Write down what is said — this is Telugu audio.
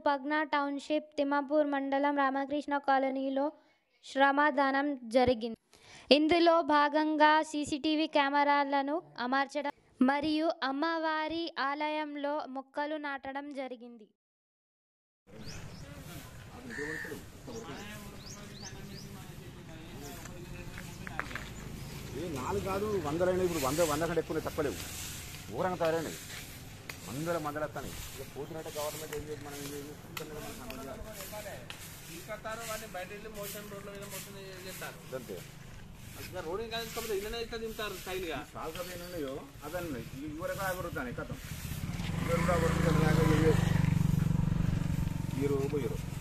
పగ్నా టౌన్షిప్ తిమ్మాపూర్ మండలం రామకృష్ణ కాలనీలో శ్రమదానం జరిగింది ఇందులో భాగంగా సీసీటీవీ కెమెరాలను అమర్చడం మరియు అమ్మవారి ఆలయంలో మొక్కలు నాటడం జరిగింది ఏ నాలుగు కాదు వందలైన ఇప్పుడు వంద వంద కంటే ఎక్కువ తప్పలేవు ఊరంగా తయారైనవి వందల మందలు వస్తాయి ఇక పోతున్నట్టు గవర్నమెంట్ ఏం చేసి మనం ఏం చేయాలి? చూస్తున్నాం కదా మనం సంబంధించి. తీసుకొస్తారు వాడిని బయట వెళ్ళి మోషన్ రోడ్ల మీద మోషన్ చేస్తారు అంతే అసలు రోడ్డు ఇంకా తీసుకపోతే ఇళ్ళనే ఇట్లా దింపుతారు స్టైల్గా కాల్కప్ ఏమి ఉన్నాయో అవన్నీ ఈ ఊరకు ఆగురుతాను కథం ఇవరు కూడా ఆగురుతాను ఈరు పోయిరు